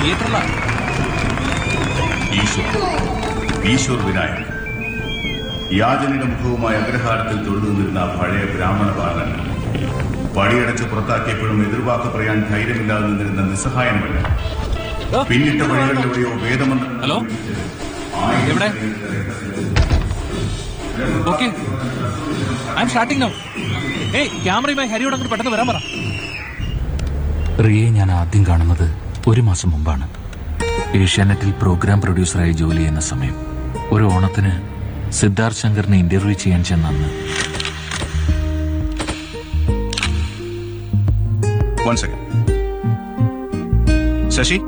തിയേറ്ററിലാ ഈശ്വർ ഈശ്വർ വിനായക് യാചനയുടെ മുഖവുമായി അഗ്രഹാരത്തിൽ തൊഴുതു നിന്നിരുന്ന ആ പഴയ ബ്രാഹ്മണ ബാലൻ പടിയടച്ച് പുറത്താക്കിയപ്പോഴും എതിർവാക്ക് പറയാൻ ധൈര്യമില്ലാതെ നിന്നിരുന്ന നിസ്സഹായനമല്ല പിന്നിട്ട വഴികളിലെവിടെയോ വേദമന്ത്രങ്ങൾ ഹലോ? എവിടെ? Okay I am starting now ഏയ് ക്യാമറയുമായി ഹരിയോട് അങ്ങോട്ട് പെട്ടെന്ന് വരാൻ പറ റിയയെ ഞാൻ ആദ്യം കാണുന്നത് ഒരു മാസം മുമ്പാണ് ഏഷ്യാനെറ്റിൽ പ്രോഗ്രാം പ്രൊഡ്യൂസറായി ജോലി ചെയ്യുന്ന സമയം ഒരു ഓണത്തിന് സിദ്ധാർത്ഥ് ശങ്കറിനെ ഇന്റർവ്യൂ ചെയ്യാൻ ചെന്നന്ന് one second Sasi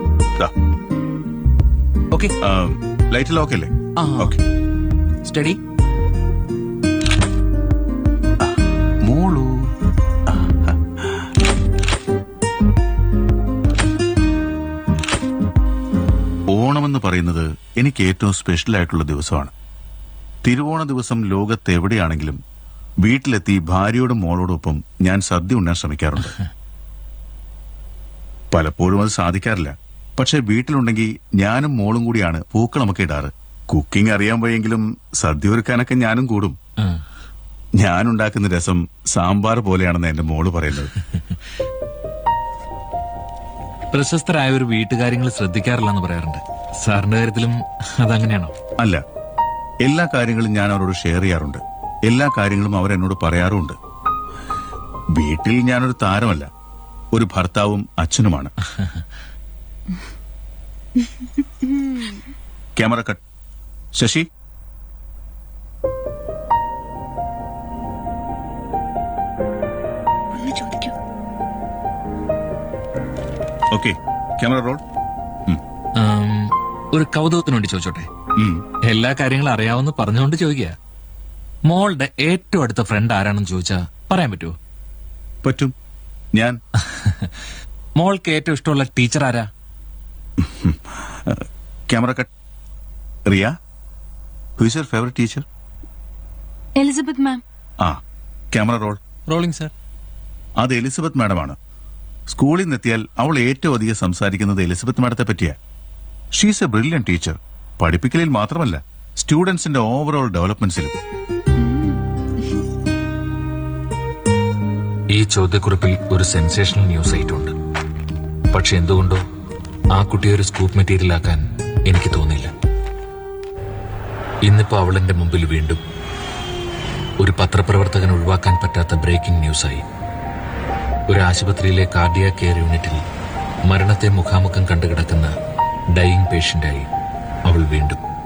okay light lock അല്ലേ ആ. ഓക്കെ സ്റ്റഡി മോളു ഓണമെന്ന് പറയുന്നത് എനിക്ക് ഏറ്റവും സ്പെഷ്യൽ ആയിട്ടുള്ള ദിവസമാണ് തിരുവോണ ദിവസം ലോകത്ത് എവിടെയാണെങ്കിലും വീട്ടിലെത്തി ഭാര്യയോടും മോളോടൊപ്പം ഞാൻ സദ്യ ഉണ്ണാൻ ശ്രമിക്കാറുണ്ട് പലപ്പോഴും അത് സാധിക്കാറില്ല പക്ഷെ വീട്ടിലുണ്ടെങ്കിൽ ഞാനും മോളും കൂടിയാണ് പൂക്കളമൊക്കെ ഇടാറ് കുക്കിംഗ് അറിയാൻ പോയെങ്കിലും സദ്യ ഒരുക്കാനൊക്കെ ഞാനും കൂടും ഞാൻ ഉണ്ടാക്കുന്ന രസം സാമ്പാർ പോലെയാണെന്ന് എന്റെ മോള് പറയുന്നത് പ്രശസ്തരായ ഒരു വീട്ടുകാര്യങ്ങൾ ശ്രദ്ധിക്കാറില്ലെന്ന് പറയാറുണ്ട് സാറിന്റെ കാര്യത്തിലും അതങ്ങനെയാണോ അല്ല എല്ലാ കാര്യങ്ങളും ഞാൻ അവരോട് ഷെയർ ചെയ്യാറുണ്ട് എല്ലാ കാര്യങ്ങളും അവരെന്നോട് പറയാറുമുണ്ട് വീട്ടിൽ ഞാനൊരു താരമല്ല ഒരു ഭർത്താവും അച്ഛനുമാണ് ക്യാമറ കട്ട് ശശി ഒന്ന് ചോദിക്കൂ ഓക്കെ ക്യാമറ റോൾ ആം, ഒരു കൗതുകത്തിന് വേണ്ടി ചോദിച്ചോട്ടെ എല്ലാ കാര്യങ്ങളും അറിയാവുന്ന പറഞ്ഞുകൊണ്ട് ചോദിക്കുക മോളുടെ ഏറ്റവും അടുത്ത ഫ്രണ്ട് ആരാണെന്ന് ചോദിച്ചാ പറയാൻ പറ്റുമോ പറ്റും ഞാൻ മോൾക്ക് ഏറ്റവും ഇഷ്ടമുള്ള ടീച്ചർ ആരാ camera cut Riya who is your favourite teacher Elizabeth ma'am ആ ക്യാമറ റോൾ റോളിംഗ് സർ അത് എലിസബത്ത് മാഡമാണ് സ്കൂളിൽ നിന്നെത്തിയാൽ അവൾ ഏറ്റവും അധികം സംസാരിക്കുന്നത് എലിസബത്ത് മാഡത്തെ പറ്റിയാ ഷീസ് എ ബ്രില്യൻ ടീച്ചർ പഠിപ്പിക്കലിൽ മാത്രമല്ല സ്റ്റുഡൻസിന്റെ ഓവറോൾ ഡെവലപ്മെന്റ്സിലും ഈ ചോദ്യക്കുറിപ്പിൽ ഒരു സെൻസേഷണൽ ന്യൂസ് ആയിട്ടുണ്ട് പക്ഷെ എന്തുകൊണ്ടോ ആ കുട്ടിയെ ഒരു സ്കൂപ്പ് മെറ്റീരിയൽ ആക്കാൻ എനിക്ക് തോന്നിയില്ല ഇന്നിപ്പോ അവളെന്റെ മുമ്പിൽ വീണ്ടും ഒരു പത്രപ്രവർത്തകൻ ഒഴിവാക്കാൻ പറ്റാത്ത ബ്രേക്കിംഗ് ന്യൂസായി ഒരു ആശുപത്രിയിലെ കാർഡിയ കെയർ യൂണിറ്റിൽ മരണത്തെ മുഖാമുഖം കണ്ടുകിടക്കുന്ന ഡൈയിങ് പേഷ്യന്റായി അവൾ വീണ്ടും